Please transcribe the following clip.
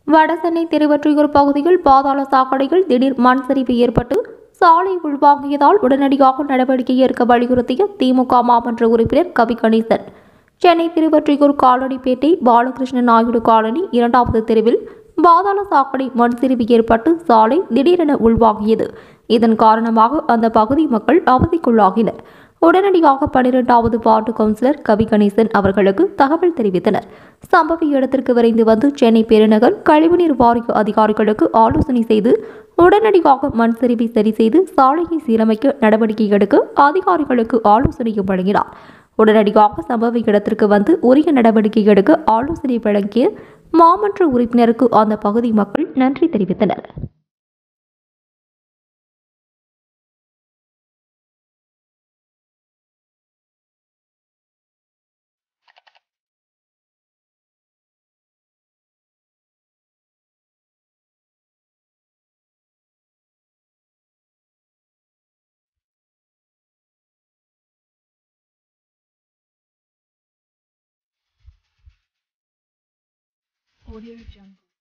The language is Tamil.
வடசென்னை திருவொற்றியூர் பகுதியில் பாதாள சாக்கடையில் திடீர் மண் சரிவு ஏற்பட்டு சாலை உள்வாங்கியதால் உடனடியாக நடவடிக்கை எடுக்க வலியுறுத்திய திமுக மாமன்ற உறுப்பினர் கவி கணேசன் சென்னை திருவொற்றியூர் காலனிப்பேட்டை பாலகிருஷ்ண நாயுடு காலனி இரண்டாவது தெருவில் பாதாள சாக்கடை மண் சரிவு ஏற்பட்டு சாலை திடீரென உள்வாங்கியது இதன் காரணமாக அந்த பகுதி மக்கள் அவதிக்குள்ளாகினர் உடனடியாக பனிரெண்டாவது வார்டு கவுன்சிலர் கவி கணேசன் அவர்களுக்கு தகவல் தெரிவித்தனர் சம்பவ இடத்திற்கு விரைந்து வந்து சென்னை பெருநகர் கழிவுநீர் வாரிய அதிகாரிகளுக்கு ஆலோசனை செய்து உடனடியாக மண் சரிவை சரி செய்து சாலையை சீரமைக்க நடவடிக்கை எடுக்க அதிகாரிகளுக்கு ஆலோசனையும் வழங்கினார் உடனடியாக சம்பவ இடத்திற்கு வந்து உரிய நடவடிக்கை எடுக்க ஆலோசனை வழங்கிய மாமன்ற உறுப்பினருக்கு அந்த பகுதி மக்கள் நன்றி தெரிவித்தனர் Audio Jungle.